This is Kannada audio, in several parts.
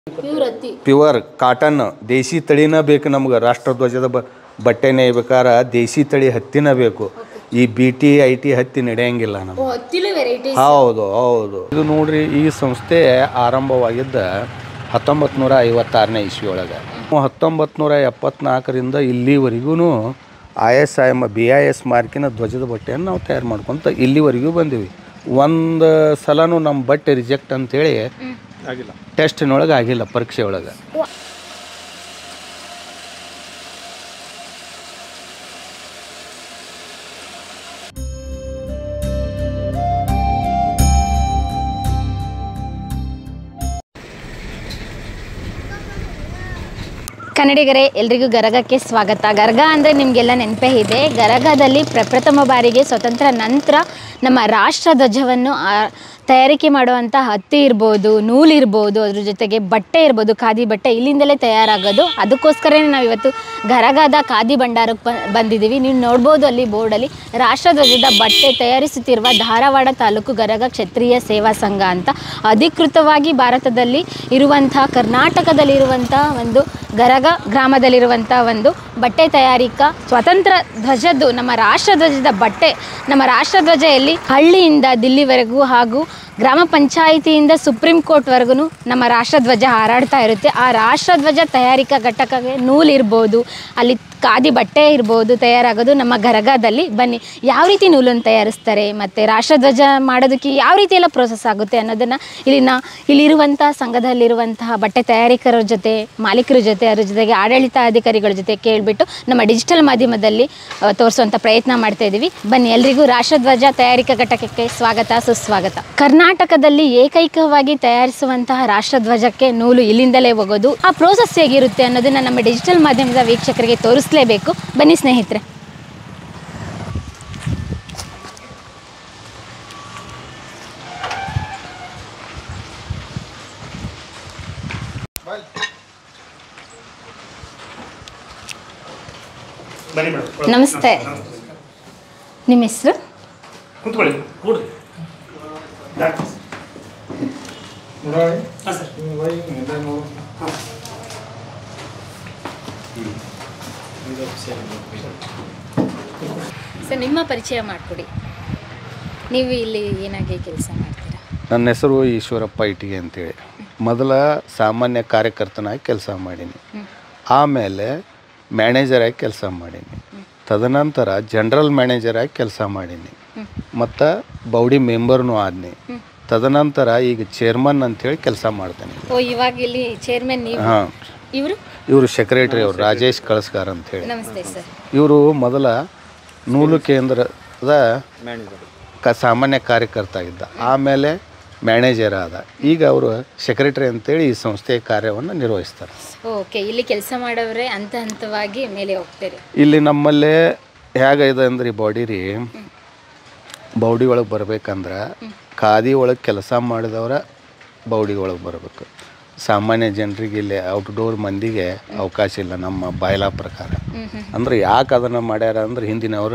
ಪ್ಯೂರ್ ಹತ್ತಿ ಪ್ಯೂರ್ ಕಾಟನ್ ದೇಸಿ ತಳಿನ ಬೇಕು ನಮ್ಗೆ ರಾಷ್ಟ್ರಧ್ವಜದ ಬ ಬಟ್ಟೆನೇ ಬೇಕಾರ ದೇಸಿ ತಳಿ ಹತ್ತಿನ ಬೇಕು ಈ ಬಿ ಟಿ ಐ ಟಿ ಹತ್ತಿ ನಡೆಯಂಗಿಲ್ಲ ನಮ್ಗೆ ಓ ಹತ್ತಿಲೂ ವೆರೈಟೀಸ್ ಹೌದು ಹೌದು ಇದು ನೋಡ್ರಿ ಈ ಸಂಸ್ಥೆ ಆರಂಭವಾಗಿದ್ದ ಹತ್ತೊಂಬತ್ತು ನೂರ ಐವತ್ತಾರನೇ ಇಸ್ವಿ ಒಳಗೆ ಹತ್ತೊಂಬತ್ತು ನೂರ ಎಪ್ಪತ್ನಾಲ್ಕರಿಂದ ಇಲ್ಲಿವರೆಗೂ I S I M B I S ಮಾರ್ಕಿನ ಧ್ವಜದ ಬಟ್ಟೆಯನ್ನು ನಾವು ತಯಾರು ಮಾಡ್ಕೊತ ಇಲ್ಲಿವರೆಗೂ ಬಂದೀವಿ ಒಂದು ಸಲನೂ ನಮ್ಮ ಬಟ್ಟೆ ರಿಜೆಕ್ಟ್ ಅಂತೇಳಿ ಆಗಿಲ್ಲ ಟೆಸ್ಟಿನೊಳಗೆ ಆಗಿಲ್ಲ ಪರೀಕ್ಷೆ ಒಳಗೆ ಕನ್ನಡಿಗರೇ ಎಲ್ರಿಗೂ ಗರಗಕ್ಕೆ ಸ್ವಾಗತ ಗರಗ ಅಂದರೆ ನಿಮಗೆಲ್ಲ ನೆನಪೇ ಇದೆ ಗರಗದಲ್ಲಿ ಪ್ರಪ್ರಥಮ ಬಾರಿಗೆ ಸ್ವತಂತ್ರ ನಂತರ ನಮ್ಮ ರಾಷ್ಟ್ರ ಧ್ವಜವನ್ನು ಆ, ತಯಾರಿಕೆ ಮಾಡುವಂಥ ಹತ್ತಿ ಇರ್ಬೋದು ನೂಲಿರ್ಬೋದು ಅದ್ರ ಜೊತೆಗೆ ಬಟ್ಟೆ ಇರ್ಬೋದು ಖಾದಿ ಬಟ್ಟೆ ಇಲ್ಲಿಂದಲೇ ತಯಾರಾಗೋದು ಅದಕ್ಕೋಸ್ಕರನೇ ನಾವು ಇವತ್ತು ಗರಗದ ಖಾದಿ ಭಂಡಾರಕ್ಕೆ ಬ- ಬಂದಿದ್ದೀವಿ ನೀವು ನೋಡ್ಬೋದು ಅಲ್ಲಿ ಬೋರ್ಡಲ್ಲಿ ರಾಷ್ಟ್ರಧ್ವಜದ ಬಟ್ಟೆ ತಯಾರಿಸುತ್ತಿರುವ ಧಾರವಾಡ ತಾಲೂಕು ಗರಗ ಕ್ಷತ್ರಿಯ ಸೇವಾ ಸಂಘ ಅಂತ ಅಧಿಕೃತವಾಗಿ ಭಾರತದಲ್ಲಿ ಇರುವಂಥ ಕರ್ನಾಟಕದಲ್ಲಿರುವಂಥ ಒಂದು ಗರಗ ಗ್ರಾಮದಲ್ಲಿರುವಂಥ ಒಂದು ಬಟ್ಟೆ ತಯಾರಿಕಾ ಸ್ವತಂತ್ರ ಧ್ವಜದ್ದು ನಮ್ಮ ರಾಷ್ಟ್ರಧ್ವಜದ ಬಟ್ಟೆ ನಮ್ಮ ರಾಷ್ಟ್ರಧ್ವಜ ಎಲ್ಲಿ ಹಳ್ಳಿಯಿಂದ ದಿಲ್ಲಿವರೆಗೂ ಹಾಗೂ ಗ್ರಾಮ ಪಂಚಾಯಿತಿಯಿಂದ ಸುಪ್ರೀಂ ಕೋರ್ಟ್ವರೆಗೂ ನಮ್ಮ ರಾಷ್ಟ್ರಧ್ವಜ ಹಾರಾಡ್ತಾ ಇರುತ್ತೆ ಆ ರಾಷ್ಟ್ರಧ್ವಜ ತಯಾರಿಕಾ ಘಟಕಕ್ಕೆ ನೂಲಿರ್ಬೋದು ಅಲ್ಲಿ ಖಾದಿ ಬಟ್ಟೆ ಇರ್ಬೋದು ತಯಾರಾಗೋದು ನಮ್ಮ ಗರಗದಲ್ಲಿ ಬನ್ನಿ ಯಾವ ರೀತಿ ನೂಲನ್ನು ತಯಾರಿಸ್ತಾರೆ ಮತ್ತು ರಾಷ್ಟ್ರಧ್ವಜ ಮಾಡೋದಕ್ಕೆ ಯಾವ ರೀತಿ ಎಲ್ಲ ಪ್ರೋಸೆಸ್ ಆಗುತ್ತೆ ಅನ್ನೋದನ್ನು ಇಲ್ಲಿನ ಇಲ್ಲಿರುವಂಥ ಸಂಘದಲ್ಲಿರುವಂತಹ ಬಟ್ಟೆ ತಯಾರಿಕರ ಜೊತೆ ಮಾಲೀಕರ ಜೊತೆ ಅದ್ರ ಜೊತೆಗೆ ಆಡಳಿತಾಧಿಕಾರಿಗಳ ಜೊತೆ ಕೇಳಿಬಿಟ್ಟು ನಮ್ಮ ಡಿಜಿಟಲ್ ಮಾಧ್ಯಮದಲ್ಲಿ ಆ, ತೋರಿಸುವಂಥ ಪ್ರಯತ್ನ ಮಾಡ್ತಾ ಇದ್ದೀವಿ ಬನ್ನಿ ಎಲ್ರಿಗೂ ರಾಷ್ಟ್ರಧ್ವಜ ತಯಾರಿಕಾ ಘಟಕಕ್ಕೆ ಸ್ವಾಗತ ಸುಸ್ವಾಗತ ಕರ್ನಾಟಕದಲ್ಲಿ ಏಕೈಕವಾಗಿ ತಯಾರಿಸುವಂತಹ ರಾಷ್ಟ್ರಧ್ವಜಕ್ಕೆ ನೂಲು ಇಲ್ಲಿಂದಲೇ ಹೋಗೋದು ಆ ಪ್ರೋಸೆಸ್ ಹೇಗಿರುತ್ತೆ ಅನ್ನೋದನ್ನ ನಮ್ಮ ಡಿಜಿಟಲ್ ಮಾಧ್ಯಮದ ವೀಕ್ಷಕರಿಗೆ ತೋರಿಸಲೇಬೇಕು ಬನ್ನಿ ಸ್ನೇಹಿತರೆ ಬನ್ನಿ ಮೇಡಮ್ ನಮಸ್ತೆ ನಿಮ್ಮ ಹೆಸರು ಕುಂತ್ಕೊಳ್ಳಿ ಕೂಡ್ರಿ ಹಾಂ ಸರ್ ಸರ್ ನಿಮ್ಮ ಪರಿಚಯ ಮಾಡಿಕೊಡಿ ನೀವು ಇಲ್ಲಿ ಏನಾಗಿ ಕೆಲಸ ಮಾಡ್ತೀರಾ ನನ್ನ ಹೆಸರು ಈಶ್ವರಪ್ಪ ಇಟ್ಟಿಗೆ ಅಂತೇಳಿ ಮೊದಲ ಸಾಮಾನ್ಯ ಕಾರ್ಯಕರ್ತನಾಗಿ ಕೆಲಸ ಮಾಡೀನಿ ಆಮೇಲೆ ಮ್ಯಾನೇಜರಾಗಿ ಕೆಲಸ ಮಾಡೀನಿ ತದನಂತರ ಜನರಲ್ ಮ್ಯಾನೇಜರಾಗಿ ಕೆಲಸ ಮಾಡೀನಿ ಮತ್ತು ಬೌಡಿ ಮೆಂಬರ್ನೂ ಆದ್ನಿ ತದನಂತರ ಈಗ ಚೇರ್ಮನ್ ಅಂತೇಳಿ ಕೆಲಸ ಮಾಡ್ತೇನೆ ಓ ಇವಾಗ ಇಲ್ಲಿ ಚೇರ್ಮನ್ ನೀವು ಹಾಂ ಇವರು ಇವರು ಸೆಕ್ರೆಟರಿ ಅವರು ರಾಜೇಶ್ ಕಳಸ್ಗಾರ್ ಅಂತೇಳಿ ನಮಸ್ತೆ ಸರ್ ಇವರು ಮೊದಲ ನೂಲು ಕೇಂದ್ರದ ಕ ಸಾಮಾನ್ಯ ಕಾರ್ಯಕರ್ತ ಆಗಿದ್ದ ಆಮೇಲೆ ಮ್ಯಾನೇಜರ್ ಆದ ಈಗ ಅವರು ಸೆಕ್ರೆಟರಿ ಅಂತೇಳಿ ಈ ಸಂಸ್ಥೆಯ ಕಾರ್ಯವನ್ನು ನಿರ್ವಹಿಸ್ತಾರೆ ಓಕೆ ಇಲ್ಲಿ ಕೆಲಸ ಮಾಡೋರೆ ಹಂತ ಹಂತವಾಗಿ ಮೇಲೆ ಹೋಗ್ತೀರಿ ಇಲ್ಲಿ ನಮ್ಮಲ್ಲೇ ಹೇಗಿದೆ ಅಂದ್ರೆ ಈ ಬಾಡಿ ರೀ ಬೌಡಿ ಒಳಗೆ ಬರ್ಬೇಕಂದ್ರೆ ಖಾದಿ ಒಳಗೆ ಕೆಲಸ ಮಾಡಿದವರ ಬೌಡಿ ಒಳಗೆ ಬರಬೇಕು ಸಾಮಾನ್ಯ ಜನರಿಗೆ ಇಲ್ಲಿ ಔಟ್ಡೋರ್ ಮಂದಿಗೆ ಅವಕಾಶ ಇಲ್ಲ ನಮ್ಮ ಬಾಯ್ಲಾ ಪ್ರಕಾರ ಅಂದ್ರೆ ಯಾಕೆ ಅದನ್ನು ಮಾಡ್ಯಾರ ಅಂದ್ರೆ ಹಿಂದಿನವರು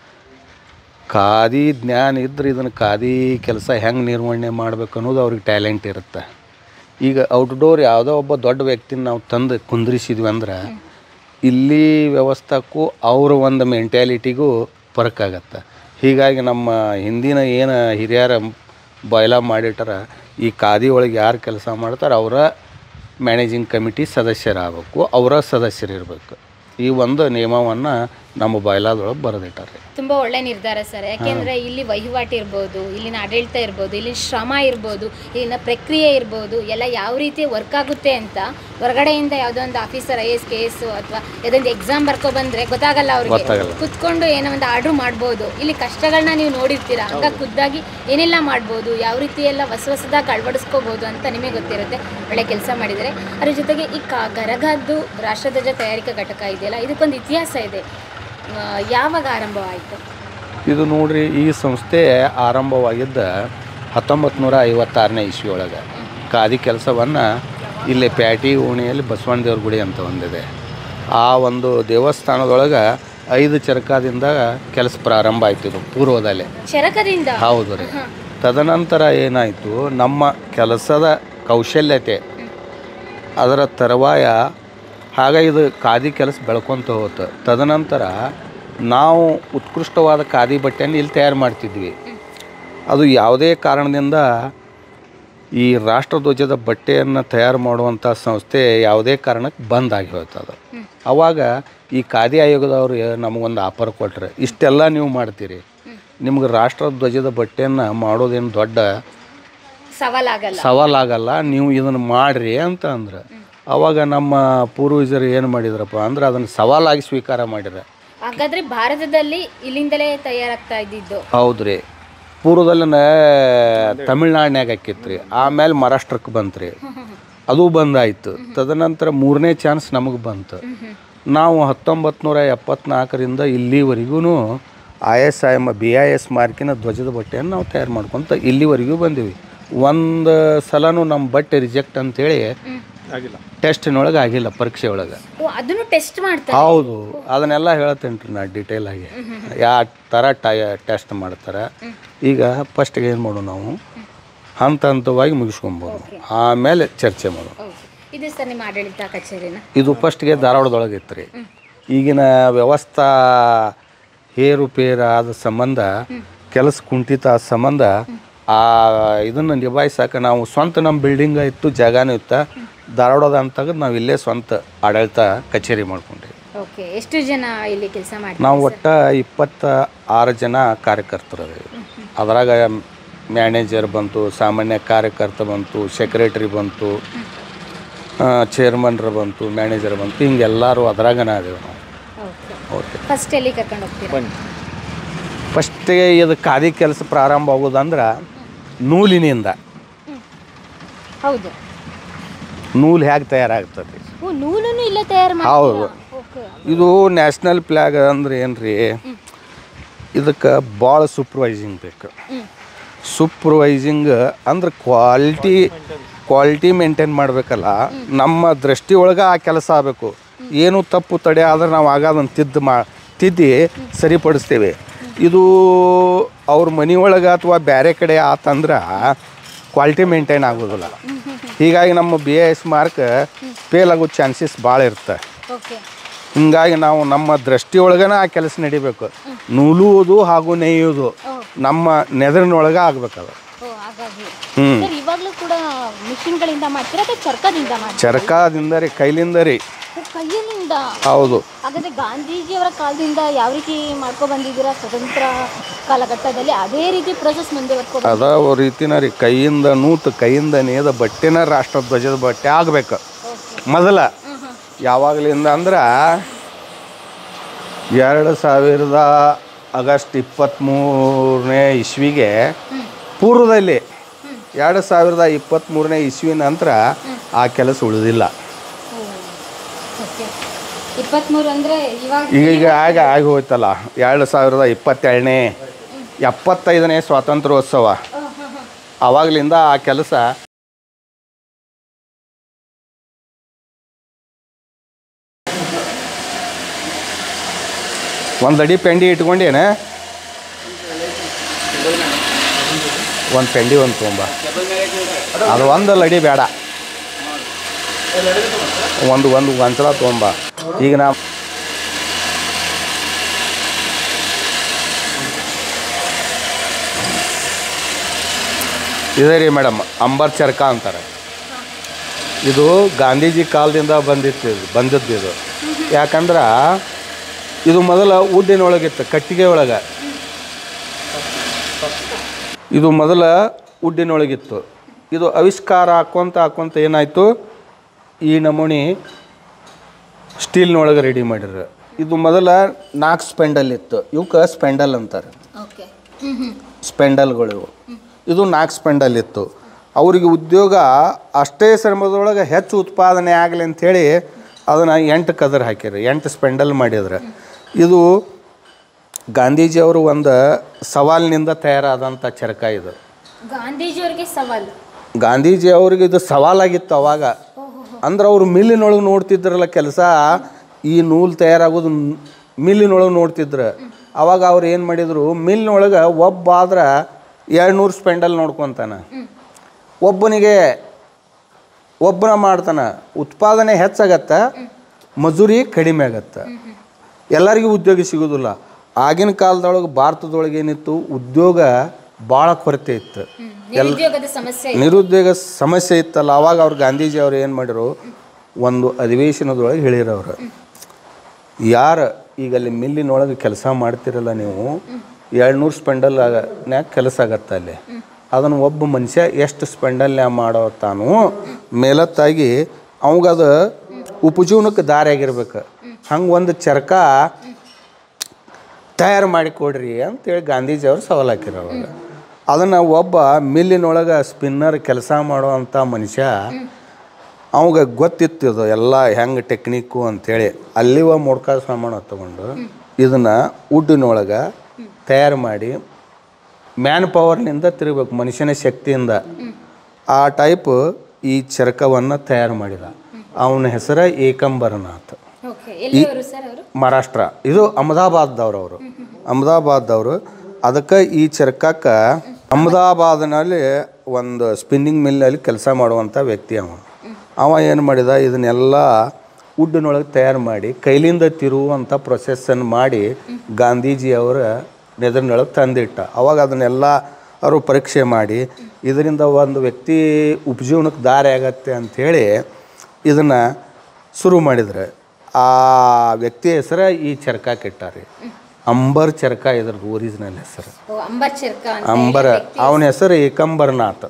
ಖಾದಿ ಜ್ಞಾನ ಇದ್ರೆ ಇದನ್ನು ಖಾದಿ ಕೆಲಸ ಹೆಂಗೆ ನಿರ್ವಹಣೆ ಮಾಡ್ಬೇಕು ಅನ್ನೋದು ಅವ್ರಿಗೆ ಟ್ಯಾಲೆಂಟ್ ಇರುತ್ತೆ ಈಗ ಔಟ್ಡೋರ್ ಯಾವುದೋ ಒಬ್ಬ ದೊಡ್ಡ ವ್ಯಕ್ತಿನ ನಾವು ತಂದು ಕುಂದ್ರಿಸಿದ್ವಿ ಅಂದ್ರೆ ಇಲ್ಲಿ ವ್ಯವಸ್ಥಕ್ಕೂ ಅವ್ರ ಒಂದು ಮೆಂಟ್ಯಾಲಿಟಿಗೂ ಫರಕ್ ಆಗತ್ತೆ ಹೀಗಾಗಿ ನಮ್ಮ ಹಿಂದಿನ ಏನು ಹಿರಿಯರ ಬಾಯ್ಲ ಮಾಡಿಟ್ಟಾರ ಈ ಖಾದಿ ಒಳಗೆ ಯಾರು ಕೆಲಸ ಮಾಡ್ತಾರೆ ಅವರ ಮ್ಯಾನೇಜಿಂಗ್ ಕಮಿಟಿ ಸದಸ್ಯರಾಗಬೇಕು ಅವರ ಸದಸ್ಯರಿರ್ಬೇಕು ಈ ಒಂದು ನಿಯಮವನ್ನು ನಮ್ಮ ಬಾಯ್ಲಾದೊಳಗೆ ಬರೆದಿಟ್ಟಾರೆ ತುಂಬ ಒಳ್ಳೆ ನಿರ್ಧಾರ ಸರ್ ಯಾಕೆಂದ್ರೆ ಇಲ್ಲಿ ವಹಿವಾಟು ಇರ್ಬೋದು ಇಲ್ಲಿನ ಆಡಳಿತ ಇರ್ಬೋದು ಇಲ್ಲಿನ ಶ್ರಮ ಇರ್ಬೋದು ಇಲ್ಲಿನ ಪ್ರಕ್ರಿಯೆ ಇರ್ಬೋದು ಎಲ್ಲ ಯಾವ ರೀತಿ ವರ್ಕ್ ಆಗುತ್ತೆ ಅಂತ ಹೊರಗಡೆಯಿಂದ ಯಾವುದೋ ಒಂದು officer I S K S ಅಥವಾ ಯಾವುದೊಂದು ಎಕ್ಸಾಮ್ ಬರ್ಕೊ ಬಂದ್ರೆ ಗೊತ್ತಾಗಲ್ಲ ಅವ್ರಿಗೆ ಗೊತ್ತಾಗಲ್ಲ. ಕುತ್ಕೊಂಡು ಏನೋ ಒಂದು ಆರ್ಡ್ರ್ ಮಾಡ್ಬೋದು ಇಲ್ಲಿ ಕಷ್ಟಗಳನ್ನ ನೀವು ನೋಡಿರ್ತೀರಾ ಹಂಗ ಖುದ್ದಾಗಿ ಏನೆಲ್ಲ ಮಾಡ್ಬೋದು ಯಾವ ರೀತಿ ಎಲ್ಲ ಹೊಸ ಹೊಸದಾಗಿ ಅಳವಡಿಸ್ಕೋಬೋದು ಅಂತ ನಿಮಗೆ ಗೊತ್ತಿರುತ್ತೆ ಒಳ್ಳೆ ಕೆಲಸ ಮಾಡಿದರೆ ಅದ್ರ ಜೊತೆಗೆ ಈ ಕ ಗರಗದ್ದು ರಾಷ್ಟ್ರಧ್ವಜ ತಯಾರಿಕಾ ಘಟಕ ಇದೆಯಲ್ಲ ಇದಕ್ಕೊಂದು ಇತಿಹಾಸ ಇದೆ ಆ, ಯಾವಾಗ ಆರಂಭವಾಯಿತು ಇದು ನೋಡ್ರಿ ಈ ಸಂಸ್ಥೆ ಆರಂಭವಾಗಿದ್ದ ಹತ್ತೊಂಬತ್ತು ನೂರ ಐವತ್ತಾರನೇ ಇಸ್ವಿ ಒಳಗೆ ಖಾದಿ ಕೆಲಸವನ್ನು ಇಲ್ಲಿ ಪ್ಯಾಟಿ ಓಣಿಯಲ್ಲಿ ಬಸವಣ್ಣ ದೇವ್ರ ಗುಡಿ ಅಂತ ಒಂದಿದೆ ಆ ಒಂದು ದೇವಸ್ಥಾನದೊಳಗೆ ಐದು ಚರಕದಿಂದ ಕೆಲಸ ಪ್ರಾರಂಭ ಆಯ್ತು ಇದು ಪೂರ್ವದಲ್ಲೇ ಚರಕದಿಂದ ಹೌದು ರೀ ತದನಂತರ ಏನಾಯಿತು ನಮ್ಮ ಕೆಲಸದ ಕೌಶಲ್ಯತೆ ಅದರ ತರುವಾಯ ಹಾಗೆ ಇದು ಖಾದಿ ಕೆಲಸ ಬೆಳ್ಕೊತ ಹೋಗುತ್ತೆ ತದನಂತರ ನಾವು ಉತ್ಕೃಷ್ಟವಾದ ಖಾದಿ ಬಟ್ಟೆಯನ್ನು ಇಲ್ಲಿ ತಯಾರು ಮಾಡ್ತಿದ್ವಿ ಅದು ಯಾವುದೇ ಕಾರಣದಿಂದ ಈ ರಾಷ್ಟ್ರಧ್ವಜದ ಬಟ್ಟೆಯನ್ನು ತಯಾರು ಮಾಡುವಂಥ ಸಂಸ್ಥೆ ಯಾವುದೇ ಕಾರಣಕ್ಕೆ ಬಂದ್ ಆಗಿ ಹೋಯ್ತದ ಅವಾಗ ಈ ಖಾದಿ ಆಯೋಗದವರು ನಮಗೊಂದು ಆಫರ್ ಕೊಟ್ರೆ ಇಷ್ಟೆಲ್ಲ ನೀವು ಮಾಡ್ತೀರಿ ನಿಮ್ಗೆ ರಾಷ್ಟ್ರಧ್ವಜದ ಬಟ್ಟೆಯನ್ನು ಮಾಡೋದೇನು ದೊಡ್ಡ ಸವಾಲಾಗಲ್ಲ ಸವಾಲಾಗಲ್ಲ ನೀವು ಇದನ್ನು ಮಾಡ್ರಿ ಅಂತ ಅಂದ್ರೆ ಅವಾಗ ನಮ್ಮ ಪೂರ್ವಜರು ಏನು ಮಾಡಿದ್ರಪ್ಪ ಅಂದ್ರೆ ಅದನ್ನು ಸವಾಲಾಗಿ ಸ್ವೀಕಾರ ಮಾಡಿರ ಹಾಗಾದ್ರೆ ಭಾರತದಲ್ಲಿ ಇಲ್ಲಿಂದಲೇ ತಯಾರಾಗ್ತಾ ಇದ್ದಿದ್ದು ಹೌದ್ರಿ ಪೂರ್ವದಲ್ಲಿನ ತಮಿಳ್ನಾಡಿನಾಗ ಆಕಿತ್ರಿ ಆಮೇಲೆ ಮಹಾರಾಷ್ಟ್ರಕ್ಕೆ ಬಂತ್ರಿ ಅದು ಬಂದಾಯ್ತು ತದನಂತರ ಮೂರನೇ ಚಾನ್ಸ್ ನಮಗೆ ಬಂತು ನಾವು ಹತ್ತೊಂಬತ್ತು ನೂರ ಎಪ್ಪತ್ನಾಲ್ಕರಿಂದ ಇಲ್ಲಿವರೆಗೂ I S I M B I S ಮಾರ್ಕಿನ ಧ್ವಜದ ಬಟ್ಟೆಯನ್ನು ನಾವು ತಯಾರು ಮಾಡ್ಕೊತ ಇಲ್ಲಿವರೆಗೂ ಬಂದೀವಿ ಒಂದು ಸಲನೂ ನಮ್ಮ ಬಟ್ಟೆ ರಿಜೆಕ್ಟ್ ಅಂತೇಳಿ ಆಗಿಲ್ಲ ಟೆಸ್ಟಿನೊಳಗೆ ಆಗಿಲ್ಲ ಪರೀಕ್ಷೆ ಒಳಗೆ ಓ ಅದನ್ನು ಟೆಸ್ಟ್ ಮಾಡ್ತಾರೆ ಹೌದು ಅದನ್ನೆಲ್ಲ ಹೇಳ್ತೇನೆ ರೀ ನಾ ಡೀಟೇಲ್ ಆಗಿ ಯಾವ ಥರ ಟೈ ಟೆಸ್ಟ್ ಮಾಡ್ತಾರೆ ಈಗ ಫಸ್ಟಿಗೆ ಏನು ಮಾಡೋಣ ನಾವು ಹಂತ ಹಂತವಾಗಿ ಮುಗಿಸ್ಕೊಬೋದು ಆಮೇಲೆ ಚರ್ಚೆ ಮಾಡೋಣ ಓಕೆ. ಇದು ಸರ್ ನಿಮ್ಮ ಆಡಳಿತ ಕಚೇರಿನ ಇದು ಫಸ್ಟ್ಗೆ ಧಾರವಾಡದೊಳಗೆ ಇತ್ತು ರೀ ಈಗಿನ ವ್ಯವಸ್ಥಾ ಏರುಪೇರು ಆದ ಸಂಬಂಧ ಕೆಲಸ ಕುಂಠಿತ ಆದ ಸಂಬಂಧ ಆ ಇದನ್ನು ನಿಭಾಯಿಸಕ್ಕೆ ನಾವು ಸ್ವಂತ ನಮ್ಮ ಬಿಲ್ಡಿಂಗ್ ಇತ್ತು ಜಾಗನೂ ಇತ್ತು ಧಾರವಾಡದ ಅಂತ ತೆಗೆದು ನಾವು ಇಲ್ಲೇ ಸ್ವಂತ ಆಡಳಿತ ಕಚೇರಿ ಮಾಡ್ಕೊಂಡ್ರಿ ಓಕೆ ಎಷ್ಟು ಜನ ಇಲ್ಲಿ ಕೆಲಸ ಮಾಡ್ತಾರೆ ನಾವು ಒಟ್ಟ ಇಪ್ಪತ್ತ ಆರು ಜನ ಕಾರ್ಯಕರ್ತರು ಅದೇವಿ ಅದ್ರಾಗ ಮ್ಯಾನೇಜರ್ ಬಂತು ಸಾಮಾನ್ಯ ಕಾರ್ಯಕರ್ತ ಬಂತು ಸೆಕ್ರೆಟರಿ ಬಂತು ಚೇರ್ಮನ್ರು ಬಂತು ಮ್ಯಾನೇಜರ್ ಬಂತು ಹಿಂಗೆಲ್ಲರೂ ಅದ್ರಾಗನ ಅದೇವು ನಾವು ಓಕೆ ಓಕೆ ಫಸ್ಟ್ ಎಲ್ಲಿ ಕರ್ಕೊಂಡು ಹೋಗ್ತೀರಾ ಬನ್ನಿ ಫಸ್ಟಿಗೆ ಇದು ಖಾದಿ ಕೆಲಸ ಪ್ರಾರಂಭ ಆಗೋದಂದ್ರೆ ನೂಲಿನಿಂದ ಹೌದು ನೂಲು ಹೇಗೆ ತಯಾರಾಗ್ತದೆ ಓ ನೂಲನ್ನು ಇಲ್ಲೇ ತಯಾರು ಹೌದು ಓಕೆ ಇದು ನ್ಯಾಷನಲ್ ಫ್ಲ್ಯಾಗ್ ಅಂದ್ರೆ ಏನು ರೀ ಇದಕ್ಕೆ ಭಾಳ ಸೂಪರ್ವೈಸಿಂಗ್ ಬೇಕು ಹ್ಮ್. ಸೂಪರ್ವೈಸಿಂಗ್ ಅಂದ್ರೆ ಕ್ವಾಲಿಟಿ ಕ್ವಾಲಿಟಿ ಮೇಂಟೈನ್ ಮಾಡಬೇಕಲ್ಲ ನಮ್ಮ ದೃಷ್ಟಿ ಒಳಗೆ ಆ ಕೆಲಸ ಆಗಬೇಕು ಏನು ತಪ್ಪು ತಡೆ ಆದ್ರೆ ನಾವು ಆಗ ಅದನ್ನು ತಿದ್ದು ಮಾ ತಿದ್ದಿ ಸರಿಪಡಿಸ್ತೇವೆ ಇದು ಅವ್ರ ಮನೆ ಒಳಗೆ ಅಥವಾ ಬೇರೆ ಕಡೆ ಆತಂದ್ರೆ ಕ್ವಾಲಿಟಿ ಮೇಂಟೈನ್ ಆಗೋದಿಲ್ಲ ಹೀಗಾಗಿ ನಮ್ಮ ಬಿ ಎಸ್ ಮಾರ್ಕ್ ಫೇಲ್ ಆಗೋ ಚಾನ್ಸಸ್ ಭಾಳ ಇರುತ್ತೆ ಓಕೆ ಹಿಂಗಾಗಿ ನಾವು ನಮ್ಮ ದೃಷ್ಟಿಯೊಳಗನ ಆ ಕೆಲಸ ನಡಿಬೇಕು ನೂಲುವುದು ಹಾಗೂ ನೇಯುವುದು ನಮ್ಮ ನೆದರಿನೊಳಗೆ ಆಗ್ಬೇಕದು ಓ ಹಾಗಾಗಿ ಹ್ಞೂ ಸರ್ ಇವಾಗಲೂ ಕೂಡ ಮಿಷಿನ್ಗಳಿಂದ ಮಾಡ್ತೀರಾ ಅಥವಾ ಚರ್ಕದಿಂದ ಮಾಡ್ತೀರಾ ಚರಕದಿಂದ ರೀ ಕೈಲಿಂದ ರೀ ಓ, ಕೈಯಲ್ಲಿಂದ ಹೌದು ಹಾಗಾದ್ರೆ ಗಾಂಧೀಜಿಯವರ ಕಾಲದಿಂದ ಯಾವ ರೀತಿ ಮಾಡ್ಕೊ ಬಂದಿದ್ದೀರಾ ಸ್ವತಂತ್ರ ಕಾಲಘಟ್ಟದಲ್ಲಿ ಅದೇ ರೀತಿ ಪ್ರೊಸೆಸ್ ಮುಂದುವರ್ಕೊ ಅದ ರೀತಿನ ರೀ ಕೈಯಿಂದ ನೂತು ಕೈಯಿಂದ ನೇದ ಬಟ್ಟೆನ ರಾಷ್ಟ್ರಧ್ವಜದ ಬಟ್ಟೆ ಆಗ್ಬೇಕು ಮೊದಲ ಯಾವಾಗಲಿಂದ ಅಂದ್ರೆ ಎರಡು ಸಾವಿರದ ಆಗಸ್ಟ್ ಇಪ್ಪತ್ತ್ಮೂರನೇ ಇಸ್ವಿಗೆ ಪೂರ್ವದಲ್ಲಿ ಎರಡು ಸಾವಿರದ ಇಪ್ಪತ್ತ್ಮೂರನೇ ಇಸ್ವಿ ನಂತರ ಆ ಕೆಲಸ ಉಳಿದಿಲ್ಲ ಓಕೆ ಇಪ್ಪತ್ತ್ಮೂರು ಅಂದರೆ ಇವಾಗ ಈಗ ಈಗ ಆಗ ಆಗಿ ಹೋಯ್ತಲ್ಲ ಎರಡು ಸಾವಿರದ ಇಪ್ಪತ್ತೆರಡನೇ ಎಪ್ಪತ್ತೈದನೇ ಸ್ವಾತಂತ್ರ್ಯೋತ್ಸವ ಆವಾಗಲಿಂದ ಆ ಕೆಲಸ ಒಂದು ಅಡಿ ಪೆಂಡಿ ಇಟ್ಕೊಂಡೇನೆ ಒಂದು ಪೆಂಡಿ ಒಂದು ತೊಗೊಂಬ ಅದು ಒಂದು ಅಡಿ ಬೇಡ ಒಂದು ಒಂದು ಒಂದ್ಸಲ ತೊಗೊಂಬ ಈಗ ನಾ ಇದೆ ರೀ ಮೇಡಮ್ ಅಂಬರ್ ಚರ್ಕ ಅಂತಾರೆ ಇದು ಗಾಂಧೀಜಿ ಕಾಲದಿಂದ ಬಂದಿತ್ತು ಇದು ಬಂದದ್ದು ಇದು ಯಾಕಂದ್ರೆ ಇದು ಮೊದಲ ಉಡ್ಡಿನೊಳಗಿತ್ತು ಕಟ್ಟಿಗೆ ಒಳಗೆ ಇದು ಮೊದಲ ಉಡ್ಡಿನೊಳಗಿತ್ತು ಇದು ಆವಿಷ್ಕಾರ ಹಾಕ್ಕೊಂತ ಹಾಕ್ಕೊಂತ ಏನಾಯಿತು ಈ ನಮೂನಿ ಸ್ಟೀಲ್ನೊಳಗೆ ರೆಡಿ ಮಾಡಿರ ಇದು ಮೊದಲ ನಾಲ್ಕು ಸ್ಪೆಂಡಲ್ ಇತ್ತು ಇವಕ್ಕೆ ಸ್ಪೆಂಡಲ್ ಅಂತಾರೆ ಓಕೆ ಹ್ಞೂ ಹ್ಞೂ ಸ್ಪೆಂಡಲ್ಗಳು ಇವು ಇದು ನಾಲ್ಕು ಸ್ಪೆಂಡಲ್ ಇತ್ತು ಅವರಿಗೆ ಉದ್ಯೋಗ ಅಷ್ಟೇ ಶ್ರಮದೊಳಗೆ ಹೆಚ್ಚು ಉತ್ಪಾದನೆ ಆಗಲಿ ಅಂಥೇಳಿ ಅದನ್ನು ಎಂಟು ಕದರ್ ಹಾಕಿರಿ ಎಂಟು ಸ್ಪೆಂಡಲ್ ಮಾಡಿದ್ರೆ ಇದು ಗಾಂಧೀಜಿಯವರು ಒಂದು ಸವಾಲಿನಿಂದ ತಯಾರಾದಂಥ ಚರಕ ಇದು ಗಾಂಧೀಜಿಯವರಿಗೆ ಸವಾಲು ಗಾಂಧೀಜಿ ಅವ್ರಿಗೆ ಇದು ಸವಾಲಾಗಿತ್ತು ಅವಾಗ ಅಂದ್ರೆ ಅವರು ಮಿಲ್ಲಿನೊಳಗೆ ನೋಡ್ತಿದ್ರಲ್ಲ ಕೆಲಸ ಈ ನೂಲು ತಯಾರಾಗೋದು ನ್- ಮಿಲ್ಲಿನೊಳಗೆ ನೋಡ್ತಿದ್ರು ಅವಾಗ ಅವ್ರು ಏನು ಮಾಡಿದರು ಮಿಲ್ನೊಳಗೆ ಒಬ್ಬ ಆದ್ರೆ ಎರಡು ನೂರು ಸ್ಪೆಂಡಲ್ ನೋಡ್ಕೊತಾನೆ ಒಬ್ಬನಿಗೆ ಒಬ್ಬನ ಮಾಡ್ತಾನೆ ಉತ್ಪಾದನೆ ಹೆಚ್ಚಾಗತ್ತ ಮಜೂರಿ ಕಡಿಮೆ ಆಗತ್ತೆ ಎಲ್ಲರಿಗೂ ಉದ್ಯೋಗ ಸಿಗೋದಿಲ್ಲ ಆಗಿನ ಕಾಲದೊಳಗೆ ಭಾರತದೊಳಗೆ ಏನಿತ್ತು ಉದ್ಯೋಗ ಭಾಳ ಕೊರತೆ ಇತ್ತು ನಿರುದ್ಯೋಗದ ಸಮಸ್ಯೆ ನಿರುದ್ಯೋಗ ಸಮಸ್ಯೆ ಇತ್ತಲ್ಲ ಅವಾಗ ಅವ್ರು ಗಾಂಧೀಜಿ ಅವ್ರು ಏನು ಮಾಡಿರು ಒಂದು ಅಧಿವೇಶನದೊಳಗೆ ಹೇಳಿರವ್ರು ಯಾರು ಈಗ ಅಲ್ಲಿ ಮಿಲ್ಲಿನೊಳಗೆ ಕೆಲಸ ಮಾಡ್ತಿರಲ್ಲ ನೀವು ಏಳ್ನೂರು ಸ್ಪೆಂಡಲ್ ನ್ಯಾಗ ಕೆಲಸ ಆಗತ್ತೆ ಅಲ್ಲಿ ಅದನ್ನು ಒಬ್ಬ ಮನುಷ್ಯ ಎಷ್ಟು ಸ್ಪೆಂಡಲ್ನ್ಯಾಗ ಮಾಡೋ ತಾನು ಮೇಲತ್ತಾಗಿ ಅವಂಗದು ಉಪಜೀವನಕ್ಕೆ ದಾರಿ ಆಗಿರ್ಬೇಕು ಹಂಗೆ ಒಂದು ಚರಕ ತಯಾರು ಮಾಡಿ ಕೊಡ್ರಿ ಅಂತೇಳಿ ಗಾಂಧೀಜಿ ಅವರು ಸವಾಲು ಹಾಕಿರೋ ಅವಾಗ ಅದನ್ನು ಒಬ್ಬ ಮಿಲ್ಲಿನೊಳಗೆ ಸ್ಪಿನ್ನರ್ ಕೆಲಸ ಮಾಡುವಂಥ ಮನುಷ್ಯ ಅವಾಗ ಗೊತ್ತಿತ್ತು ಇದು ಎಲ್ಲ ಹೆಂಗೆ ಟೆಕ್ನಿಕ್ಕು ಅಂಥೇಳಿ ಅಲ್ಲಿವ ಮೊಡ್ಕ ಸಾಮಾನು ತಗೊಂಡು ಇದನ್ನು ಉಡ್ಡಿನೊಳಗೆ ತಯಾರು ಮಾಡಿ ಮ್ಯಾನ್ ಪವರ್ನಿಂದ ತಿರುಗಬೇಕು ಮನುಷ್ಯನ ಶಕ್ತಿಯಿಂದ ಆ ಟೈಪ್ ಈ ಚರಕವನ್ನು ತಯಾರು ಮಾಡಿದ ಅವನ ಹೆಸರು ಏಕಂಬರನಾಥ್ ಓಕೆ ಎಲ್ಲಿಯವರು ಸರ್ ಅವರು ಮಹಾರಾಷ್ಟ್ರ ಇದು ಅಹಮದಾಬಾದ್ದವ್ರು ಅವರು ಅಹಮದಾಬಾದ್ದವರು ಅದಕ್ಕೆ ಈ ಚರ್ಕಕ್ಕೆ ಅಹಮದಾಬಾದ್ನಲ್ಲಿ ಒಂದು ಸ್ಪಿನ್ನಿಂಗ್ ಮಿಲ್ನಲ್ಲಿ ಕೆಲಸ ಮಾಡುವಂಥ ವ್ಯಕ್ತಿ ಅವ ಅವ ಏನು ಮಾಡಿದ ಇದನ್ನೆಲ್ಲ ಉಡ್ಡಿನೊಳಗೆ ತಯಾರು ಮಾಡಿ ಕೈಲಿಂದ ತಿರುವಂಥ ಪ್ರೊಸೆಸ್ಸನ್ನು ಮಾಡಿ ಗಾಂಧೀಜಿ ಅವರ ನೆದರಿನೊಳಗೆ ತಂದಿಟ್ಟ ಅವಾಗ ಅದನ್ನೆಲ್ಲ ಅವರು ಪರೀಕ್ಷೆ ಮಾಡಿ ಇದರಿಂದ ಒಂದು ವ್ಯಕ್ತಿ ಉಪಜೀವನಕ್ಕೆ ದಾರಿ ಆಗತ್ತೆ ಅಂಥೇಳಿ ಇದನ್ನು ಶುರು ಮಾಡಿದ್ರೆ ಆ ವ್ಯಕ್ತಿ ಹೆಸರು ಈ ಚರಕ ಕೆಟ್ಟಾರಿ ಅಂಬರ್ ಚರಕ ಇದ್ರದ್ದು ಒರಿಜಿನಲ್ ಹೆಸರು ಓ, ಅಂಬರ್ ಚಿರ್ಕ ಅಂತ ಅಂಬರ ಅವನ ಹೆಸರು ಏಕಂಬರನಾಥ್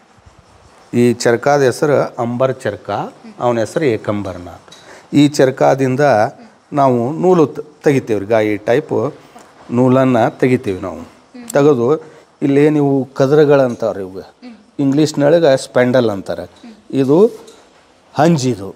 ಈ ಚರಕಾದ ಹೆಸರು ಅಂಬರ್ ಚರಕ ಅವನ ಹೆಸರು ಏಕಂಬರನಾಥ್ ಈ ಚರಕಾದಿಂದ ನಾವು ನೂಲು ತ- ತೆಗಿತೀವಿ ರೀ ಗಾಯಿ ಟೈಪು ನೂಲನ್ನು ತೆಗಿತೀವಿ ನಾವು ತೆಗೆದು ಇಲ್ಲಿ ನೀವು ಕದರಗಳಂತಾವ್ರಿ ಇವು ಇಂಗ್ಲೀಷ್ನೊಳಗೆ ಸ್ಪೆಂಡಲ್ ಅಂತಾರೆ ಇದು ಹಂಜಿದು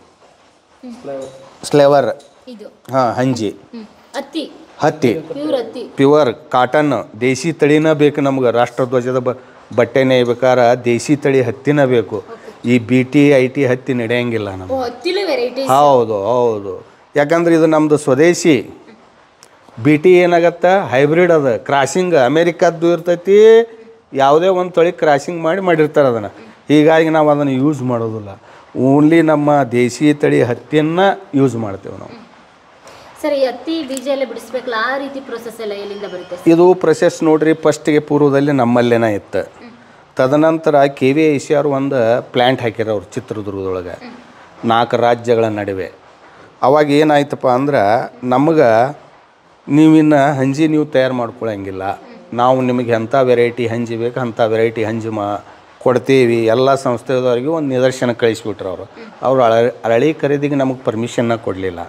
ಸ್ಲೆವರ್ ಇದು ಹಾಂ ಹಂಜಿ ಹ್ಮ್. ಹತ್ತಿ ಹತ್ತಿ ಪ್ಯೂರ್ ಹತ್ತಿ ಪ್ಯೂರ್ ಕಾಟನ್ ದೇಸಿ ತಳಿನ ಬೇಕು ನಮ್ಗೆ ರಾಷ್ಟ್ರಧ್ವಜದ ಬ ಬಟ್ಟೆ ನೇಯ್ಬೇಕಾರ ದೇಸಿ ತಳಿ ಹತ್ತಿನ ಬೇಕು ಈ ಬಿ ಟಿ ಐ ಟಿ ಹತ್ತಿ ನಡೆಯಂಗಿಲ್ಲ ಓ ನಮ್ಗೆ ಹತ್ತಿಲು ವೆರೈಟಿ ಹೌದು ಹೌದು ಯಾಕಂದ್ರೆ ಇದು ನಮ್ಮದು ಸ್ವದೇಶಿ ಬಿ ಟಿ ಏನಾಗತ್ತೆ ಹೈಬ್ರಿಡ್ ಅದ ಕ್ರಾಸಿಂಗ್ ಅಮೇರಿಕದ್ದು ಇರ್ತೈತಿ ಯಾವುದೇ ಒಂದು ತಳಿ ಕ್ರಾಸಿಂಗ್ ಮಾಡಿ ಮಾಡಿರ್ತಾರೆ ಅದನ್ನು ಹೀಗಾಗಿ ನಾವು ಅದನ್ನು ಯೂಸ್ ಮಾಡೋದಿಲ್ಲ ಓನ್ಲಿ ನಮ್ಮ ದೇಸಿ ತಳಿ ಹತ್ತಿಯನ್ನು ಯೂಸ್ ಮಾಡ್ತೇವೆ ನಾವು ಸರ್ ಈ ಹತ್ತಿ ಬೀಜ ಎಲ್ಲ ಬಿಡಿಸ್ಬೇಕಲ್ಲ ಆ ರೀತಿ ಪ್ರೊಸೆಸ್ ಎಲ್ಲ ಎಲ್ಲಿಂದ ಬರುತ್ತೆ ಇದು ಪ್ರೊಸೆಸ್ ನೋಡ್ರಿ ಫಸ್ಟಿಗೆ ಪೂರ್ವದಲ್ಲಿ ನಮ್ಮಲ್ಲೇನ ಇತ್ತು ತದನಂತರ ಕೆ ವಿ ಐಸಿಯವ್ರು ಒಂದು ಪ್ಲ್ಯಾಂಟ್ ಹಾಕ್ಯಾರ ಅವ್ರು ಚಿತ್ರದುರ್ಗದೊಳಗೆ ನಾಲ್ಕು ರಾಜ್ಯಗಳ ನಡುವೆ ಅವಾಗ ಏನಾಯ್ತಪ್ಪ ಅಂದ್ರೆ ನಮಗೆ ನೀವಿನ್ನು ಹಂಜಿ ನೀವು ತಯಾರು ಮಾಡ್ಕೊಳಂಗಿಲ್ಲ ನಾವು ನಿಮಗೆ ಎಂಥ ವೆರೈಟಿ ಹಂಜಿ ಬೇಕು ಅಂಥ ವೆರೈಟಿ ಹಂಜಿ ಮಾ ಕೊಡ್ತೀವಿ ಎಲ್ಲ ಸಂಸ್ಥೆದವರಿಗೆ ಒಂದು ನಿದರ್ಶನ ಕಳಿಸ್ಬಿಟ್ರು ಅವರು ಅವರು ಅಳ ಅರಳಿ ಖರೀದಿಗೆ ನಮಗೆ ಪರ್ಮಿಷನ್ನ ಕೊಡಲಿಲ್ಲ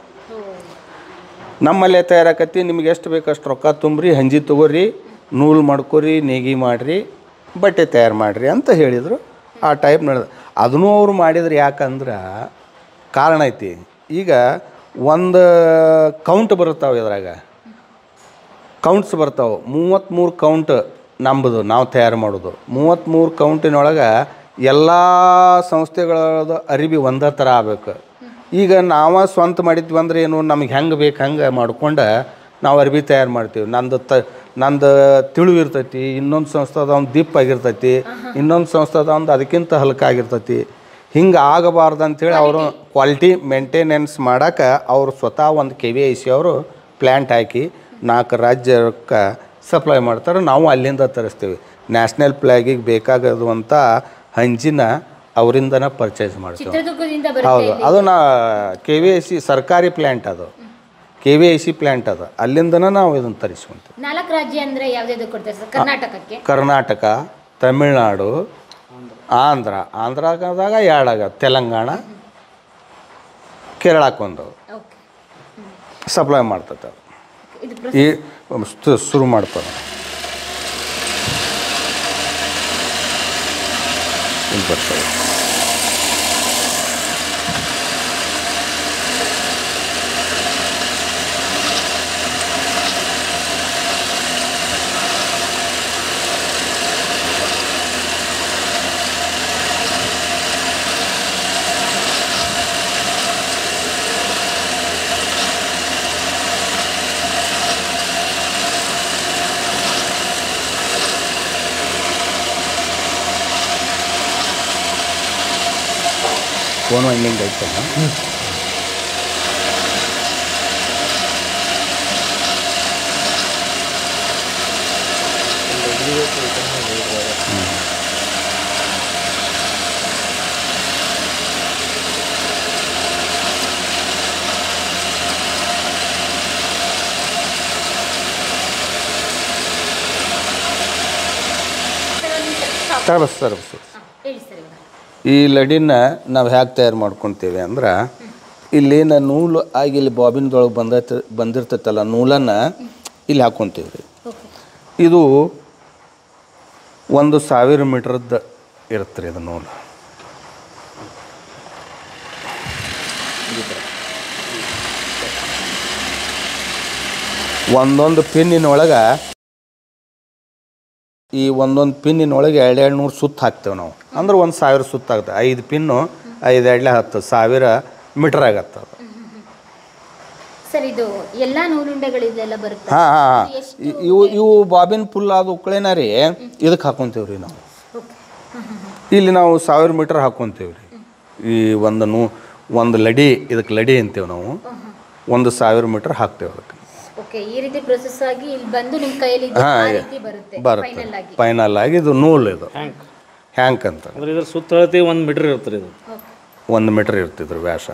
ನಮ್ಮಲ್ಲೇ ತಯಾರಾಕತ್ತಿ ನಿಮ್ಗೆ ಎಷ್ಟು ಬೇಕು ಅಷ್ಟು ರೊಕ್ಕ ತುಂಬ್ರಿ ಹಂಜಿ ತೊಗೋರಿ ನೂಲು ಮಾಡ್ಕೊರಿ ನೇಗಿ ಮಾಡಿರಿ ಬಟ್ಟೆ ತಯಾರು ಮಾಡಿರಿ ಅಂತ ಹೇಳಿದರು ಆ ಟೈಪ್ ನಡೆದ ಅದನ್ನೂ ಅವ್ರು ಮಾಡಿದ್ರು ಯಾಕಂದ್ರೆ ಕಾರಣ ಐತಿ ಈಗ ಒಂದು ಕೌಂಟ್ ಬರ್ತಾವೆ ಇದ್ರಾಗ ಕೌಂಟ್ಸ್ ಬರ್ತಾವೆ ಮೂವತ್ತ್ಮೂರು ಕೌಂಟ್ ನಂಬುದು ನಾವು ತಯಾರು ಮಾಡೋದು ಮೂವತ್ತ್ಮೂರು ಕೌಂಟಿನೊಳಗೆ ಎಲ್ಲ ಸಂಸ್ಥೆಗಳದ್ದು ಅರಿವಿ ಒಂದೇ ಥರ ಆಗ್ಬೇಕು ಈಗ ನಾವು ಸ್ವಂತ ಮಾಡಿದ್ವಿ ಅಂದ್ರೆ ಏನು ನಮಗೆ ಹೆಂಗೆ ಬೇಕು ಹಂಗೆ ಮಾಡ್ಕೊಂಡು ನಾವು ಅರ್ಬಿ ತಯಾರು ಮಾಡ್ತೀವಿ ನಂದು ತ ನಂದು ತಿಳಿವು ಇರ್ತೈತಿ ಇನ್ನೊಂದು ಸಂಸ್ಥೆದ ಒಂದು ದಿಪ್ ಆಗಿರ್ತೈತಿ ಇನ್ನೊಂದು ಸಂಸ್ಥೆದ ಒಂದು ಅದಕ್ಕಿಂತ ಹಲ್ಕ ಆಗಿರ್ತೈತಿ ಹಿಂಗೆ ಆಗಬಾರ್ದು ಅಂಥೇಳಿ ಅವರು ಕ್ವಾಲಿಟಿ ಮೇಂಟೆನೆನ್ಸ್ ಮಾಡೋಕೆ ಅವರು ಸ್ವತಃ ಒಂದು ಕೆ ವಿ ಐ ಸಿ ಅವರು ಪ್ಲ್ಯಾಂಟ್ ಹಾಕಿ ನಾಲ್ಕು ರಾಜ್ಯಕ್ಕೆ ಸಪ್ಲೈ ಮಾಡ್ತಾರೆ ನಾವು ಅಲ್ಲಿಂದ ತರಿಸ್ತೀವಿ ನ್ಯಾಷನಲ್ ಫ್ಲ್ಯಾಗಿಗೆ ಬೇಕಾಗದುವಂಥ ಹಂಜಿನ ಅವರಿಂದನೇ ಪರ್ಚೇಸ್ ಮಾಡ್ತೀವಿ ಚಿತ್ರದುರ್ಗದಿಂದ ಬರುತ್ತೆ ಹೌದು ಅದು ನಾ ಕೆ ವಿ ಐ ಸಿ ಸರ್ಕಾರಿ ಪ್ಲ್ಯಾಂಟ್ ಅದು K V I C plant ಅದು ಅಲ್ಲಿಂದನೇ ನಾವು ಇದನ್ನು ತರಿಸ್ಕೊಂತೀವಿ ನಾಲ್ಕು ರಾಜ್ಯ ಅಂದ್ರೆ ಯಾವ್ದಾದ್ರು ಕೊಡ್ತಾರೆ ಸರ್ ಕರ್ನಾಟಕಕ್ಕೆ ಕರ್ನಾಟಕ ತಮಿಳ್ನಾಡು ಆಂಧ್ರ ಆಂಧ್ರದಾಗ ಎರಡಾಗ ತೆಲಂಗಾಣ ಕೇರಳಕ್ಕೊಂದು ಓಕೆ ಸಪ್ಲೈ ಮಾಡ್ತದೆ ಅದು. ಇದು ಈ ಶು- ಶುರು ಮಾಡ್ತಾರೆ ಇಲ್ಲಿ ಬರ್ತದೆ ಫೋನ್ ವೈಂಡಿಂಗ್ ಐತಲ್ಲ ಸರ್ವಸ್ ಸರ್ವಸ್ ಹೇಳಿ ಸರ್ ಇವಾಗ ಈ ಲಡಿನ ನಾವು ಹೇಗೆ ತಯಾರು ಮಾಡ್ಕೊತೀವಿ ಅಂದ್ರೆ ಇಲ್ಲೇನ ನೂಲು ಆಗಿ ಇಲ್ಲಿ ಬಾಬಿನ್ದೊಳಗೆ ಬಂದೈತೆ ಬಂದಿರ್ತೈತಲ್ಲ ನೂಲನ್ನು ಇಲ್ಲಿ ಹಾಕ್ಕೊಂತೀವಿ ರೀ ಓಕೆ ಇದು ಒಂದು ಸಾವಿರ ಮೀಟ್ರದ್ದು ಇರುತ್ತೆ ರೀ ಇದು ನೂಲು ಒಂದೊಂದು ಪಿನ್ನಿನೊಳಗೆ ಈ ಒಂದೊಂದು ಪಿನ್ನಿನೊಳಗೆ ಎರಡು ಎರಡು ನೂರು ಸುತ್ತು ಹಾಕ್ತೇವೆ ನಾವು ಅಂದ್ರೆ ಒಂದು ಸಾವಿರ ಸುತ್ತು ಆಗ್ತದೆ ಐದು ಪಿನ್ನು ಐದು ಎರಡ್ಲೆ ಹತ್ತು ಸಾವಿರ ಮೀಟ್ರ್ ಆಗತ್ತೆ ಅದು ಸರ್ ಇದು ಎಲ್ಲ ನೂಲುಂಡೆಗಳಿದೆಲ್ಲ ಬರುತ್ತೆ ಹಾಂ ಹಾಂ ಹಾಂ ಇವು ಇವು ಬಾಬಿನ್ ಫುಲ್ ಆದ ಉಕ್ಕಳೇನ ರೀ ಇದಕ್ಕೆ ಹಾಕ್ಕೊಂತೀವಿ ರೀ ನಾವು ಓಕೆ ಇಲ್ಲಿ ನಾವು ಸಾವಿರ ಮೀಟ್ರ್ ಹಾಕ್ಕೊಂತೀವಿ ರೀ ಈ ಒಂದು ನೂ ಒಂದು ಲಡಿ ಇದಕ್ಕೆ ಲಡಿ ಅಂತೀವಿ ನಾವು ಒಂದು ಸಾವಿರ ಮೀಟ್ರ್ ಹಾಕ್ತೇವೆ ಅದಕ್ಕೆ ಓಕೆ ಈ ರೀತಿ ಪ್ರೊಸೆಸ್ ಆಗಿ ಇಲ್ಲಿ ಬಂದು ನಿಮ್ಮ ಕೈಯಲ್ಲಿ ಇದು ಹಾಂ ಆ ರೀತಿ ಬರುತ್ತೆ ಬರುತ್ತೆ ಫೈನಲ್ ಆಗಿ ಫೈನಲ್ ಆಗಿ ಇದು ನೂಲು ಇದು ಹ್ಯಾಂಕ್ ಅಂತ ಅಂದ್ರೆ ಇದ್ರ ಸುತ್ತಳತೆ ಒಂದು ಮೀಟರ್ ಇರ್ತದೆ ಇದು ಓಕೆ ಒಂದು ಮೀಟ್ರ್ ಇರ್ತಿದ್ರು ವ್ಯಾಸ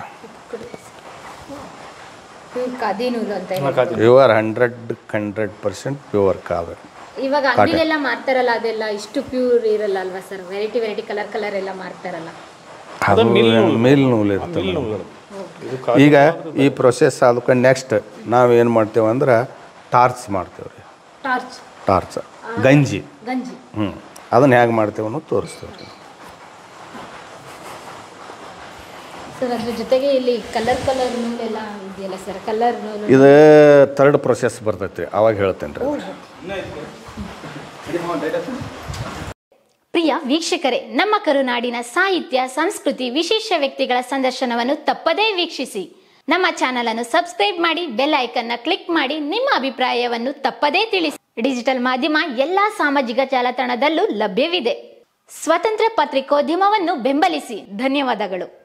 ಹ್ಮ್, ಖಾದಿ ನೂಲು ಅಂತ ಹೇಳಿ pure hundred hundred percent pure ಕಾದು ಇವಾಗ ಅಂಗಡಿಲೆಲ್ಲ ಮಾರ್ತಾರಲ್ಲ ಅದೆಲ್ಲ ಇಷ್ಟು ಪ್ಯೂರ್ ಇರಲ್ಲ ಅಲ್ವಾ sir variety variety colour colour ಎಲ್ಲ ಮಾರ್ತಾರಲ್ಲ ಅದು ಮಿಲ್ ನೂಲು ಇರ್ತದೆ ಈಗ ಈ ಪ್ರೊಸೆಸ್ ಆದಕ್ಕೆ ನೆಕ್ಸ್ಟ್ ನಾವೇನು ಮಾಡ್ತೇವೆ ಅಂದ್ರೆ ಟಾರ್ಚ್ ಮಾಡ್ತೇವೆ ರೀ ಟಾರ್ಚ್ ಟಾರ್ಚ್ ಗಂಜಿ ಗಂಜಿ ಹ್ಞೂ ಅದನ್ನು ಹೇಗೆ ಮಾಡ್ತೇವೆ ಅನ್ನೋದು ತೋರಿಸ್ತೇವೆ ರೀ ಸರ್ ಅದ್ರ ಜೊತೆಗೆ ಇಲ್ಲಿ ಕಲರ್ ಕಲರ್ ನೂಲೆಲ್ಲ ಇದೆಯಲ್ಲ ಸರ್ ಕಲರ್ ನೂಲು ಇದು ಥರ್ಡ್ ಪ್ರೊಸೆಸ್ ಬರ್ತೈತೆ ರೀ ಅವಾಗ ಹೇಳ್ತೇನೆ ರೀ ಪ್ರಿಯ ವೀಕ್ಷಕರೇ ನಮ್ಮ ಕರುನಾಡಿನ ಸಾಹಿತ್ಯ ಸಂಸ್ಕೃತಿ ವಿಶೇಷ ವ್ಯಕ್ತಿಗಳ ಸಂದರ್ಶನವನ್ನು ತಪ್ಪದೇ ವೀಕ್ಷಿಸಿ ನಮ್ಮ ಚಾನಲ್ ಅನ್ನು ಸಬ್ಸ್ಕ್ರೈಬ್ ಮಾಡಿ ಬೆಲ್ ಐಕನ್ನ ಕ್ಲಿಕ್ ಮಾಡಿ ನಿಮ್ಮ ಅಭಿಪ್ರಾಯವನ್ನು ತಪ್ಪದೇ ತಿಳಿಸಿ ಡಿಜಿಟಲ್ ಮಾಧ್ಯಮ ಎಲ್ಲಾ ಸಾಮಾಜಿಕ ಜಾಲತಾಣದಲ್ಲೂ ಲಭ್ಯವಿದೆ ಸ್ವತಂತ್ರ ಪತ್ರಿಕೋದ್ಯಮವನ್ನು ಬೆಂಬಲಿಸಿ ಧನ್ಯವಾದಗಳು